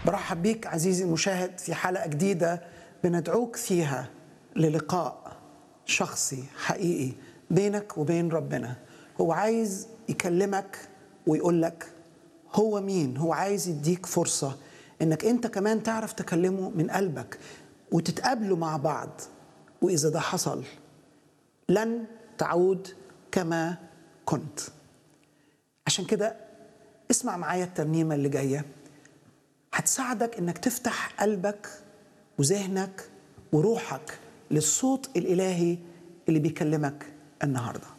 برحب بيك عزيزي المشاهد في حلقة جديدة بندعوك فيها للقاء شخصي حقيقي بينك وبين ربنا هو عايز يكلمك ويقول لك هو مين هو عايز يديك فرصة انك انت كمان تعرف تكلمه من قلبك وتتقابلوا مع بعض واذا ده حصل لن تعود كما كنت عشان كده اسمع معايا الترنيمة اللي جاية هتساعدك انك تفتح قلبك وذهنك وروحك للصوت الالهي اللي بيكلمك النهارده